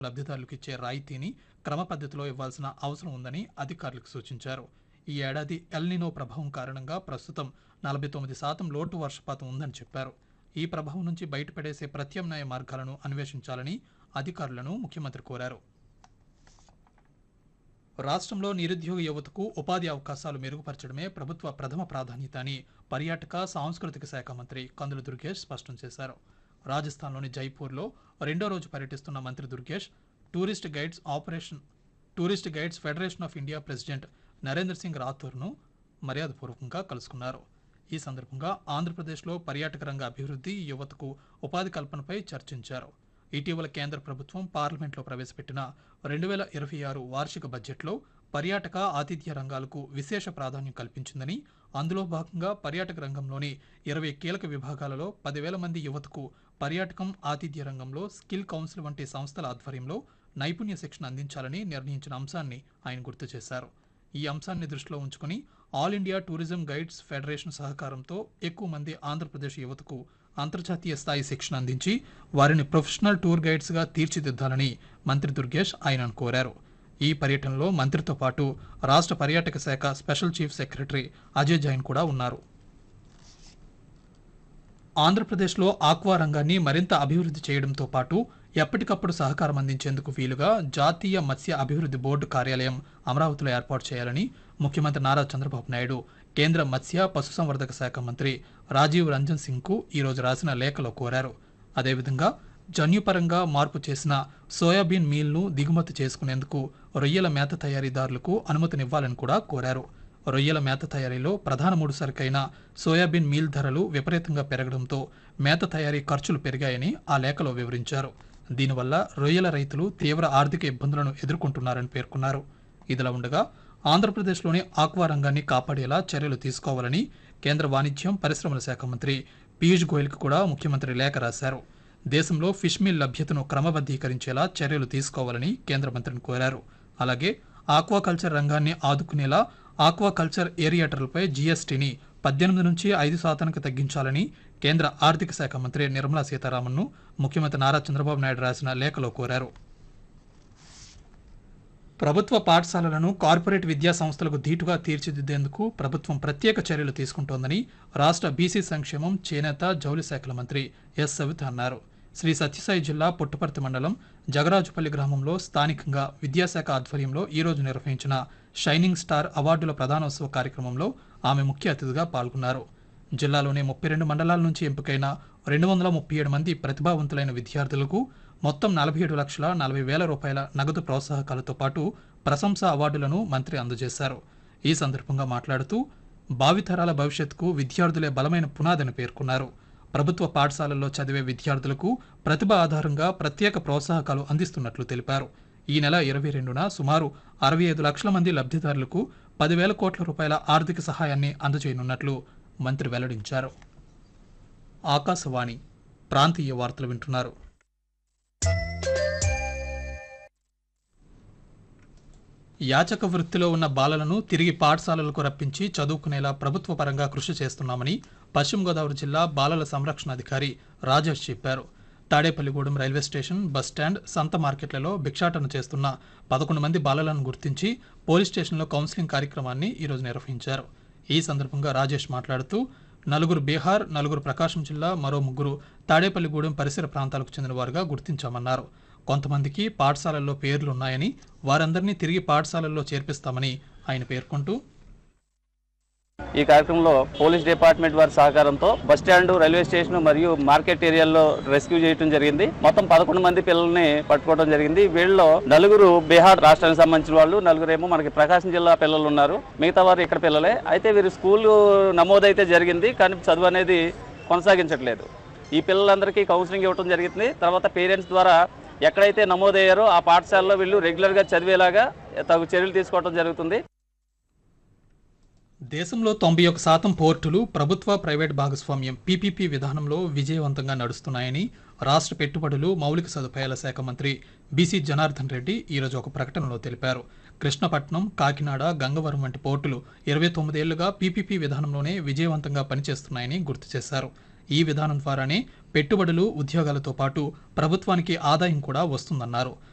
లబ్ధిదారులకు ఇచ్చే రాయితీని క్రమ పద్ధతిలో ఇవ్వాల్సిన అవసరం ఉందని అధికారులకు సూచించారు ఈ ఏడాది ఎల్నినో ప్రభావం కారణంగా ప్రస్తుతం నలభై తొమ్మిది శాతం లోటు వర్షపాతం ఉందని చెప్పారు ఈ ప్రభావం నుంచి బయటపడేసే ప్రత్యామ్నాయ మార్గాలను అన్వేషించాలని అధికారులను ముఖ్యమంత్రి కోరారు రాష్ట్రంలో నిరుద్యోగ యువతకు ఉపాధి అవకాశాలు మెరుగుపరచడమే ప్రభుత్వ ప్రథమ ప్రాధాన్యత అని పర్యాటక సాంస్కృతిక శాఖ మంత్రి కందుల దుర్గేష్ స్పష్టం చేశారు రాజస్థాన్లోని జైపూర్లో రెండో రోజు పర్యటిస్తున్న మంత్రి Durgesh tourist guides operation tourist guides federation of India president Narendra Singh రాథోర్ను మర్యాదపూర్వకంగా కలుసుకున్నారు ఈ సందర్భంగా ఆంధ్రప్రదేశ్లో పర్యాటక రంగ అభివృద్ధి యువతకు ఉపాధి కల్పనపై చర్చించారు ఇటీవల కేంద్ర ప్రభుత్వం పార్లమెంట్లో ప్రవేశపెట్టిన రెండు వేల ఇరవై ఆరు వార్షిక బడ్జెట్లో పర్యాటక ఆతిథ్య రంగాలకు విశేష ప్రాధాన్యం కల్పించిందని అందులో భాగంగా పర్యాటక రంగంలోని ఇరవై కీలక విభాగాలలో పదివేల మంది యువతకు పర్యాటకం ఆతిథ్య రంగంలో స్కిల్ కౌన్సిల్ వంటి సంస్థల ఆధ్వర్యంలో నైపుణ్య శిక్షణ అందించాలని నిర్ణయించిన అంశాన్ని ఆయన గుర్తు చేశారు ఈ అంశాన్ని దృష్టిలో ఉంచుకుని all India tourism guides federation సహకారంతో ఎక్కువ మంది ఆంధ్రప్రదేశ్ యువతకు అంతర్జాతీయ స్థాయి శిక్షణ అందించి వారిని ప్రొఫెషనల్ టూర్ గైడ్స్గా తీర్చిదిద్దాలని మంత్రి దుర్గేష్ ఆయనను కోరారు ఈ పర్యటనలో మంత్రితో పాటు రాష్ట్ర పర్యాటక శాఖ special chief secretary Ajay Jain కూడా ఉన్నారు ఆంధ్రప్రదేశ్లో ఆక్వా రంగాన్ని మరింత అభివృద్ధి చేయడంతో పాటు ఎప్పటికప్పుడు సహకారం అందించేందుకు వీలుగా జాతీయ మత్స్య అభివృద్ధి బోర్డు కార్యాలయం అమరావతిలో ఏర్పాటు చేయాలని ముఖ్యమంత్రి నారా చంద్రబాబు నాయుడు కేంద్ర మత్స్య పశుసంవర్ధక శాఖ మంత్రి రాజీవ్ రంజన్ సింగ్కు ఈరోజు రాసిన లేఖలో కోరారు అదేవిధంగా జన్యుపరంగా మార్పు చేసిన సోయాబీన్ మీల్ను దిగుమతి చేసుకునేందుకు రొయ్యల మేత తయారీదారులకు అనుమతినివ్వాలని కూడా కోరారు రొయ్యల మేత తయారీలో ప్రధాన మూడు సరుకైన సోయాబీన్ మీల్ ధరలు విపరీతంగా పెరగడంతో మేత తయారీ ఖర్చులు పెరిగాయని ఆ లేఖలో వివరించారు దీనివల్ల రొయ్యల రైతులు తీవ్ర ఆర్థిక ఇబ్బందులను ఎదుర్కొంటున్నారని పేర్కొన్నారు ఇదిలా ఉండగా ఆంధ్రప్రదేశ్లోని ఆక్వా రంగాన్ని కాపాడేలా చర్యలు తీసుకోవాలని కేంద్ర వాణిజ్యం పరిశ్రమల శాఖ మంత్రి పీయూష్ గోయల్కి కూడా ముఖ్యమంత్రి లేఖ రాశారు దేశంలో ఫిష్ మీల్ లభ్యతను క్రమబద్ధీకరించేలా చర్యలు తీసుకోవాలని కేంద్ర మంత్రిని కోరారు అలాగే ఆక్వాకల్చర్ రంగాన్ని ఆదుకునేలా ఆక్వాకల్చర్ ఏరియేటర్లపై జీఎస్టీని పద్దెనిమిది నుంచి ఐదు శాతానికి తగ్గించాలని కేంద్ర ఆర్థిక శాఖ మంత్రి నిర్మలా సీతారామన్ను ముఖ్యమంత్రి నారా చంద్రబాబు నాయుడు రాసిన లేఖలో కోరారు ప్రభుత్వ పాఠశాలలను కార్పొరేట్ విద్యా సంస్థలకు ధీటుగా తీర్చిదిద్దేందుకు ప్రభుత్వం ప్రత్యేక చర్యలు తీసుకుంటోందని రాష్ట్ర బీసీ సంక్షేమం చేనేత జౌలి శాఖల మంత్రి ఎస్ సవిత అన్నారు శ్రీ సత్యసాయి జిల్లా పుట్టపర్తి మండలం జగరాజుపల్లి గ్రామంలో స్థానికంగా విద్యాశాఖ ఆధ్వర్యంలో ఈరోజు నిర్వహించిన షైనింగ్ స్టార్ అవార్డుల ప్రధానోత్సవ కార్యక్రమంలో ఆమె ముఖ్య అతిథిగా పాల్గొన్నారు జిల్లాలోని ముప్పై రెండు మండలాల నుంచి ఎంపికైన రెండు వందల ముప్పై ఏడు మంది ప్రతిభావంతులైన విద్యార్థులకు మొత్తం నలభై ఏడు లక్షల నలభై వేల రూపాయల నగదు ప్రోత్సాహకాలతో పాటు ప్రశంసా అవార్డులను మంత్రి అందజేశారు ఈ సందర్భంగా మాట్లాడుతూ భావితరాల భవిష్యత్తుకు విద్యార్థులే బలమైన పునాదని పేర్కొన్నారు ప్రభుత్వ పాఠశాలల్లో చదివే విద్యార్థులకు ప్రతిభ ఆధారంగా ప్రత్యేక ప్రోత్సాహకాలు అందిస్తున్నట్లు తెలిపారు ఈ నెల ఇరవై రెండున సుమారు అరవై ఐదు లక్షల మంది లబ్ధిదారులకు పదివేల కోట్ల రూపాయల ఆర్థిక సహాయాన్ని అందజేయనున్నట్లు మంత్రి వెల్లడించారు ఆకాశవాణి ప్రాంతీయ వార్తలు వింటున్నారు యాచక వృత్తిలో ఉన్న బాలలను తిరిగి పాఠశాలలకు రప్పించి చదువుకునేలా ప్రభుత్వ పరంగా కృషి చేస్తున్నామని పశ్చిమ గోదావరి జిల్లా బాలల సంరక్షణ అధికారి రాజేష్ చెప్పారు తాడేపల్లిగూడెం రైల్వే స్టేషన్ బస్టాండ్ సంత మార్కెట్లలో భిక్షాటన చేస్తున్న పదకొండు మంది బాలలను గుర్తించి పోలీస్ స్టేషన్లో కౌన్సిలింగ్ కార్యక్రమాన్ని ఈరోజు నిర్వహించారు ఈ సందర్భంగా రాజేష్ మాట్లాడుతూ నలుగురు బీహార్ నలుగురు ప్రకాశం జిల్లా మరో ముగ్గురు తాడేపల్లిగూడెం పరిసర ప్రాంతాలకు చెందిన వారుగా గుర్తించామన్నారు కొంతమందికి పాఠశాలల్లో పేర్లున్నాయని వారందరినీ తిరిగి పాఠశాలల్లో చేర్పిస్తామని ఆయన పేర్కొంటూ ఈ కార్యక్రమంలో పోలీస్ డిపార్ట్మెంట్ వారి సహకారంతో బస్ స్టాండ్ రైల్వే స్టేషన్ మరియు మార్కెట్ ఏరియాల్లో రెస్క్యూ చేయడం జరిగింది మొత్తం పదకొండు మంది పిల్లల్ని పట్టుకోవడం జరిగింది వీళ్ళలో నలుగురు బీహార్ రాష్ట్రానికి సంబంధించిన వాళ్ళు నలుగురేమో మనకి ప్రకాశం జిల్లా పిల్లలు ఉన్నారు మిగతా వారు ఇక్కడ పిల్లలే అయితే వీరు స్కూల్ నమోదైతే జరిగింది కానీ చదువు అనేది కొనసాగించట్లేదు ఈ పిల్లలందరికీ కౌన్సిలింగ్ ఇవ్వడం జరిగింది తర్వాత పేరెంట్స్ ద్వారా ఎక్కడైతే నమోదయ్యారో ఆ పాఠశాలలో వీళ్ళు రెగ్యులర్గా చదివేలాగా తగు చర్యలు తీసుకోవడం జరుగుతుంది దేశంలో తొంభై ఒక శాతం పోర్టులు ప్రభుత్వ ప్రైవేట్ భాగస్వామ్యం పీపీపీ విధానంలో విజయవంతంగా నడుస్తున్నాయని రాష్ట్ర పెట్టుబడులు మౌలిక సదుపాయాల శాఖ మంత్రి బీసీ జనార్దన్ రెడ్డి ఈరోజు ఒక ప్రకటనలో తెలిపారు కృష్ణపట్నం కాకినాడ గంగవరం వంటి పోర్టులు ఇరవై తొమ్మిదేళ్లుగా పీపీపీ విధానంలోనే విజయవంతంగా పనిచేస్తున్నాయని గుర్తు చేశారు ఈ విధానం ద్వారానే పెట్టుబడులు ఉద్యోగాలతో పాటు ప్రభుత్వానికి ఆదాయం కూడా వస్తుందన్నారు